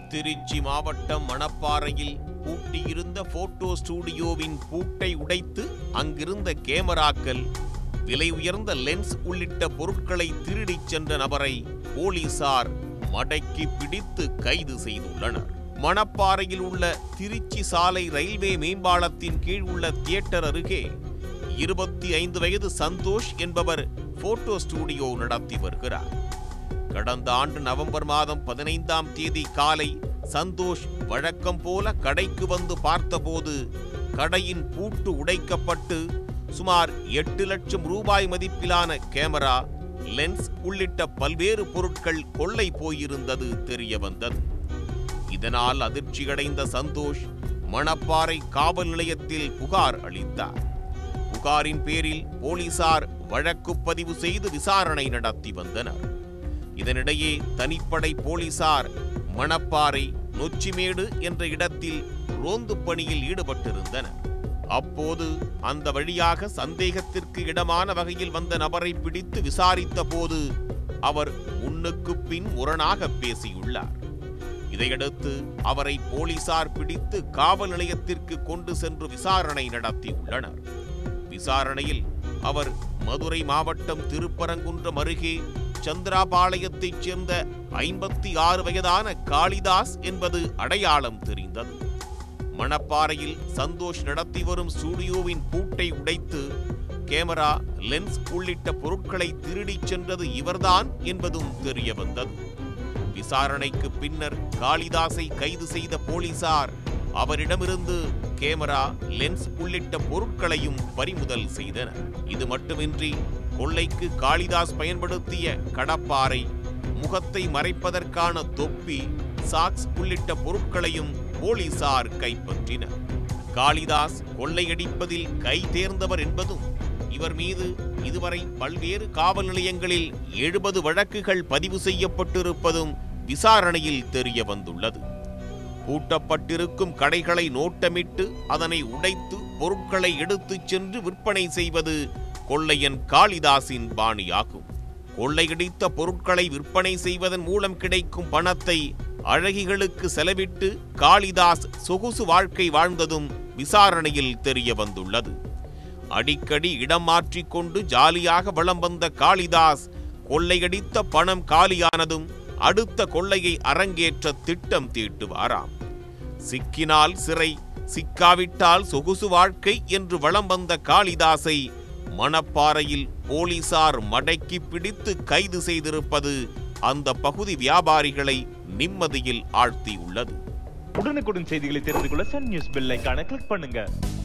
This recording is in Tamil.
திருச்சி மாவட்டம் மணப்பாறையில் பூட்டியிருந்த போட்டோ ஸ்டூடியோவின் பூட்டை உடைத்து அங்கிருந்த கேமராக்கள் விலை உயர்ந்த லென்ஸ் உள்ளிட்ட பொருட்களை திருடிச் சென்ற நபரை போலீசார் மடக்கி பிடித்து கைது செய்துள்ளனர் மணப்பாறையில் உள்ள திருச்சி சாலை ரயில்வே மேம்பாலத்தின் கீழ் உள்ள தியேட்டர் அருகே இருபத்தி ஐந்து வயது சந்தோஷ் என்பவர் போட்டோ ஸ்டூடியோ நடத்தி வருகிறார் கடந்த ஆண்டு நவம்பர் மாதம் பதினைந்தாம் தேதி காலை சந்தோஷ் வழக்கம் போல கடைக்கு வந்து பார்த்தபோது கடையின் பூட்டு உடைக்கப்பட்டு சுமார் எட்டு லட்சம் ரூபாய் மதிப்பிலான கேமரா லென்ஸ் உள்ளிட்ட பல்வேறு பொருட்கள் கொள்ளை போயிருந்தது தெரிய வந்தது இதனால் அதிர்ச்சியடைந்த சந்தோஷ் மணப்பாறை காவல் நிலையத்தில் புகார் அளித்தார் புகாரின் பேரில் போலீசார் வழக்கு பதிவு செய்து விசாரணை நடத்தி வந்தனர் இதனிடையே தனிப்படை போலீசார் மணப்பாறை நொச்சிமேடு என்ற இடத்தில் ரோந்து பணியில் ஈடுபட்டிருந்தனர் அப்போது அந்த வழியாக சந்தேகத்திற்கு இடமான வகையில் வந்த நபரை பிடித்து விசாரித்த போது அவர் முன்னுக்கு பின் முரணாக பேசியுள்ளார் இதையடுத்து அவரை போலீசார் பிடித்து காவல் நிலையத்திற்கு கொண்டு சென்று விசாரணை நடத்தியுள்ளனர் விசாரணையில் அவர் மதுரை மாவட்டம் திருப்பரங்குன்றம் அருகே சந்திராபாளையத்தைச் சேர்ந்த ஐம்பத்தி ஆறு வயதான காளிதாஸ் என்பது அடையாளம் தெரிந்தது மணப்பாறையில் சந்தோஷ் நடத்தி வரும் ஸ்டூடியோவின் பூட்டை உடைத்து கேமரா லென்ஸ் உள்ளிட்ட பொருட்களை திருடிச் சென்றது இவர்தான் என்பதும் தெரிய வந்தது விசாரணைக்கு பின்னர் காளிதாஸை கைது செய்த போலீசார் அவரிடமிருந்து கேமரா லென்ஸ் உள்ளிட்ட பொருட்களையும் பறிமுதல் செய்தனர் இது மட்டுமின்றி கொள்ளைக்கு காளிதாஸ் பயன்படுத்திய கடப்பாறை முகத்தை மறைப்பதற்கான தொப்பி சாக்ஸ் உள்ளிட்ட பொருட்களையும் போலீசார் கைப்பற்றினர் காளிதாஸ் கொள்ளையடிப்பதில் கை தேர்ந்தவர் என்பதும் இவர் மீது இதுவரை பல்வேறு காவல் நிலையங்களில் எழுபது வழக்குகள் பதிவு செய்யப்பட்டிருப்பதும் விசாரணையில் தெரிய வந்துள்ளது பூட்டப்பட்டிருக்கும் கடைகளை நோட்டமிட்டு அதனை உடைத்து பொருட்களை எடுத்துச் சென்று விற்பனை செய்வது கொள்ளையன் காளிதாசின் பாணியாகும் கொள்ளையடித்த பொருட்களை விற்பனை செய்வதன் மூலம் கிடைக்கும் பணத்தை அழகிகளுக்கு செலவிட்டு காளிதாஸ் சொகுசு வாழ்க்கை வாழ்ந்ததும் விசாரணையில் தெரிய வந்துள்ளது அடிக்கடி இடம் மாற்றிக்கொண்டு ஜாலியாக வலம் வந்த காளிதாஸ் கொள்ளையடித்த பணம் காலியானதும் அடுத்த கொள்ளையை அரங்கேற்ற திட்டம் தீட்டுவாராம் சிக்கினால் சிறை சிக்காவிட்டால் சொகுசு வாழ்க்கை என்று வலம் வந்த காளிதாசை மணப்பாறையில் போலீசார் மடக்கி பிடித்து கைது செய்திருப்பது அந்த பகுதி வியாபாரிகளை நிம்மதியில் ஆழ்த்தியுள்ளது உடனுக்குடன் செய்திகளை தெரிந்து கொள்ள சன் நியூஸ் பெல் ஐகானை கிளிக் பண்ணுங்க